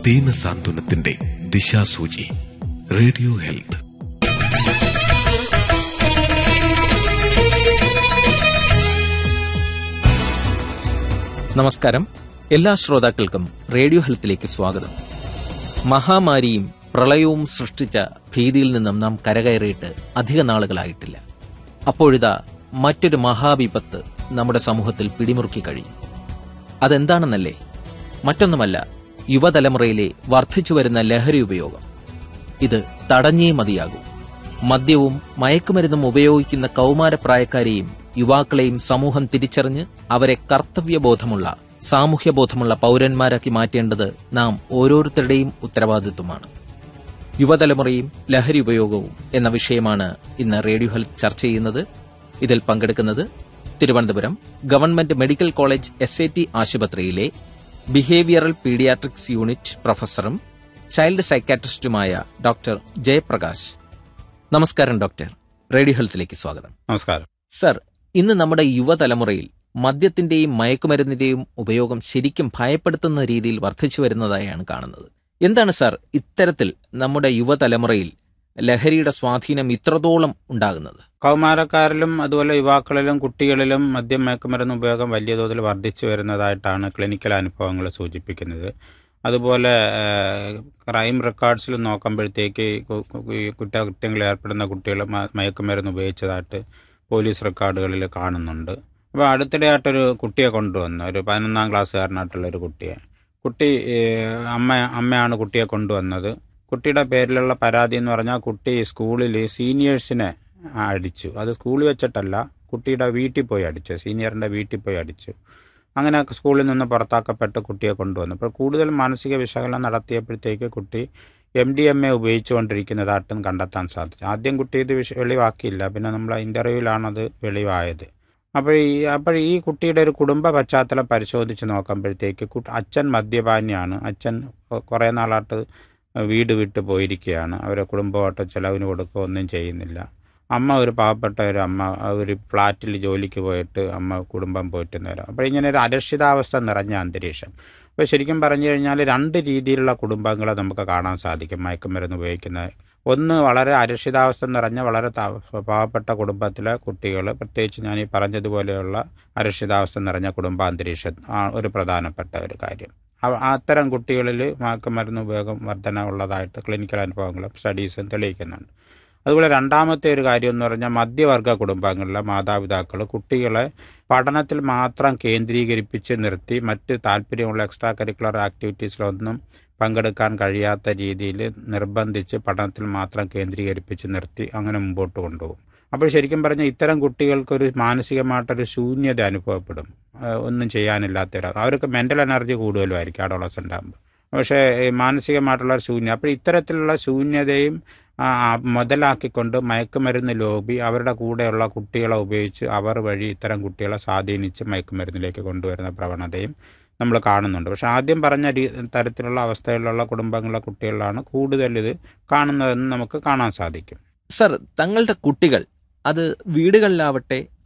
ദീന സാന്ത്വനത്തിന്റെ ദിശാസൂചി radio health നമസ്കാരം എല്ലാ ശ്രോതാക്കൾക്കും റേഡിയോ ഹെൽത്തിലേക്ക് സ്വാഗതം മഹാമാരിയും പ്രളയവും സൃഷ്ടിച്ച ഭീതിയിൽ നിന്നും നാം കരകയറിയിട്ട് അധിക നാളുകളായിട്ടില്ല അപ്പോഴിതാ മറ്റൊരു മഹാവിപത്ത് നമ്മുടെ സമൂഹത്തിൽ പിടിമുറുക്കി കഴിഞ്ഞു അതെന്താണെന്നല്ലേ മറ്റൊന്നുമല്ല യുവതലമുറയിലെ വർദ്ധിച്ചുവരുന്ന ലഹരി ഉപയോഗം ഇത് തടഞ്ഞേ മതിയാകൂ മദ്യവും മയക്കുമരുന്നും ഉപയോഗിക്കുന്ന കൗമാരപ്രായക്കാരെയും യുവാക്കളെയും സമൂഹം തിരിച്ചറിഞ്ഞ് അവരെ കർത്തവ്യബോധമുള്ള സാമൂഹ്യബോധമുള്ള പൗരന്മാരാക്കി മാറ്റേണ്ടത് നാം ഓരോരുത്തരുടെയും ഉത്തരവാദിത്വമാണ് യുവതലമുറയും ലഹരി ഉപയോഗവും എന്ന വിഷയമാണ് ഇന്ന് റേഡിയോ ഹെൽത്ത് ചർച്ച ചെയ്യുന്നത് ഇതിൽ പങ്കെടുക്കുന്നത് Thiruvananthapuram government medical college S A T ആശുപത്രിയിലെ ബിഹേവിയറൽ പീഡിയാട്രിക്സ് യൂണിറ്റ് പ്രൊഫസറും ചൈൽഡ് സൈക്കാട്രിസ്റ്റുമായ ഡോക്ടർ ജയപ്രകാശ് നമസ്കാരം ഡോക്ടർ റേഡിയോ ഹെൽത്തിലേക്ക് സ്വാഗതം നമസ്കാരം സർ ഇന്ന് നമ്മുടെ യുവതലമുറയിൽ മദ്യത്തിന്റെയും മയക്കുമരുന്നിന്റെയും ഉപയോഗം ശരിക്കും ഭയപ്പെടുത്തുന്ന രീതിയിൽ വർദ്ധിച്ചു വരുന്നതായാണ് കാണുന്നത് എന്താണ് സാർ ഇത്തരത്തിൽ നമ്മുടെ യുവതലമുറയിൽ ലഹരിയുടെ സ്വാധീനം ഇത്രത്തോളം ഉണ്ടാകുന്നത് കൗമാരക്കാരിലും അതുപോലെ യുവാക്കളിലും കുട്ടികളിലും മദ്യം മയക്കുമരുന്ന് ഉപയോഗം വലിയ തോതിൽ വർദ്ധിച്ചു വരുന്നതായിട്ടാണ് ക്ലിനിക്കൽ അനുഭവങ്ങൾ സൂചിപ്പിക്കുന്നത് അതുപോലെ ഏഹ്, ക്രൈം റെക്കോർഡ്സിൽ നോക്കുമ്പോഴത്തേക്ക് കു- കു- ഈ കുറ്റകൃത്യങ്ങളിൽ ഏർപ്പെടുന്ന കുട്ടികൾ മ- മയക്കുമരുന്ന് ഉപയോഗിച്ചതായിട്ട് പോലീസ് റെക്കോർഡുകളിൽ കാണുന്നുണ്ട് അപ്പോൾ അടുത്തിടെയായിട്ടൊരു കുട്ടിയെ കൊണ്ടുവന്നു ഒരു പതിനൊന്നാം ക്ലാസ്സുകാരനായിട്ടുള്ള ഒരു കുട്ടിയെ കുട്ടി ഏഹ്, അമ്മ അമ്മയാണ് കുട്ടിയെ കൊണ്ടുവന്നത് കുട്ടിയുടെ പേരിലുള്ള പരാതി എന്ന് പറഞ്ഞാൽ കുട്ടി സ്കൂളിൽ സീനിയേഴ്സിനെ അടിച്ചു അത് സ്കൂളിൽ വെച്ചിട്ടല്ല കുട്ടിയുടെ വീട്ടിൽ പോയി അടിച്ചു സീനിയറിൻ്റെ വീട്ടിൽ പോയി അടിച്ചു അങ്ങനെ സ്കൂളിൽ നിന്ന് പുറത്താക്കപ്പെട്ട് കുട്ടിയെ കൊണ്ടുവന്നു അപ്പോൾ കൂടുതൽ മാനസിക വിശകലനം നടത്തിയപ്പോഴത്തേക്ക് കുട്ടി എം ഡി എം എ ഉപയോഗിച്ചുകൊണ്ടിരിക്കുന്നതായിട്ടും കണ്ടെത്താൻ സാധിച്ചു ആദ്യം കുട്ടി ഇത് വിഷ വെളിവാക്കിയില്ല പിന്നെ നമ്മൾ ഇൻ്റർവ്യൂവിലാണത് വെളിവായത് അപ്പോൾ ഈ അപ്പോൾ ഈ കുട്ടിയുടെ ഒരു കുടുംബ പശ്ചാത്തലം പരിശോധിച്ച് നോക്കുമ്പോഴത്തേക്ക് കു- അച്ഛൻ മദ്യപാനിയാണ് അച്ഛൻ കുറേ നാളായിട്ട് വീട് വിട്ട് പോയിരിക്കുകയാണ് അവരെ കുടുംബമായിട്ട് ചിലവിന് കൊടുക്കുക ഒന്നും ചെയ്യുന്നില്ല അമ്മ ഒരു പാവപ്പെട്ട ഒരു അമ്മ ഒരു ഫ്ലാറ്റിൽ ജോലിക്ക് പോയിട്ട് അമ്മ കുടുംബം പോയിട്ട് നേരം അപ്പോൾ ഇങ്ങനെ ഒരു അരക്ഷിതാവസ്ഥ നിറഞ്ഞ അന്തരീക്ഷം അപ്പോൾ ശരിക്കും പറഞ്ഞു കഴിഞ്ഞാൽ രണ്ട് രീതിയിലുള്ള കുടുംബങ്ങളെ നമുക്ക് കാണാൻ സാധിക്കും മയക്കുമരുന്ന് ഉപയോഗിക്കുന്ന ഒന്ന് വളരെ അരക്ഷിതാവസ്ഥ നിറഞ്ഞ വളരെ ത- പാവപ്പെട്ട കുടുംബത്തിലെ കുട്ടികൾ പ്രത്യേകിച്ച് ഞാൻ ഈ പറഞ്ഞതുപോലെയുള്ള അരക്ഷിതാവസ്ഥ നിറഞ്ഞ കുടുംബാന്തരീക്ഷം ആ ഒരു പ്രധാനപ്പെട്ട ഒരു കാര്യം അവ- അത്തരം കുട്ടികളിൽ മയക്കുമരുന്ന് ഉപയോഗം വർധന ഉള്ളതായിട്ട് ക്ലിനിക്കൽ അനുഭവങ്ങളും സ്റ്റഡീസും തെളിയിക്കുന്നുണ്ട് അതുപോലെ രണ്ടാമത്തെ ഒരു കാര്യം എന്ന് പറഞ്ഞാൽ മധ്യവർഗ കുടുംബങ്ങളിലെ മാതാപിതാക്കൾ കുട്ടികളെ പഠനത്തിൽ മാത്രം കേന്ദ്രീകരിപ്പിച്ച് നിർത്തി മറ്റ് താല്പര്യമുള്ള എക്സ്ട്രാ കരിക്കുലർ ആക്ടിവിറ്റീസിലൊന്നും പങ്കെടുക്കാൻ കഴിയാത്ത രീതിയിൽ നിർബന്ധിച്ച് പഠനത്തിൽ മാത്രം കേന്ദ്രീകരിപ്പിച്ച് നിർത്തി അങ്ങനെ മുമ്പോട്ട് കൊണ്ടുപോകും അപ്പോൾ ശരിക്കും പറഞ്ഞാൽ ഇത്തരം കുട്ടികൾക്കൊരു മാനസികമായിട്ടൊരു ശൂന്യത അനുഭവപ്പെടും ആ, ഒന്നും ചെയ്യാനില്ലാത്തവർ അവർക്ക് മെൻ്റൽ എനർജി കൂടുതലുമായിരിക്കും അഡോളസൻ്റ് ആകുമ്പോൾ പക്ഷേ ഈ മാനസികമായിട്ടുള്ള ഒരു ശൂന്യം അപ്പോൾ ഇത്തരത്തിലുള്ള ശൂന്യതയും ആ, ആ, മുതലാക്കിക്കൊണ്ട് മയക്കുമരുന്ന് ലോബി അവരുടെ കൂടെയുള്ള കുട്ടികളെ ഉപയോഗിച്ച് അവർ വഴി ഇത്തരം കുട്ടികളെ സ്വാധീനിച്ച് മയക്കുമരുന്നിലേക്ക് കൊണ്ടുവരുന്ന പ്രവണതയും നമ്മൾ കാണുന്നുണ്ട് പക്ഷെ ആദ്യം പറഞ്ഞ രീ തരത്തിലുള്ള അവസ്ഥയിലുള്ള കുടുംബങ്ങളിലെ കുട്ടികളിലാണ് കൂടുതൽ ഇത് കാണുന്നതെന്ന് നമുക്ക് കാണാൻ സാധിക്കും സർ തങ്ങളുടെ കുട്ടികൾ അത് വീടുകളിലാവട്ടെ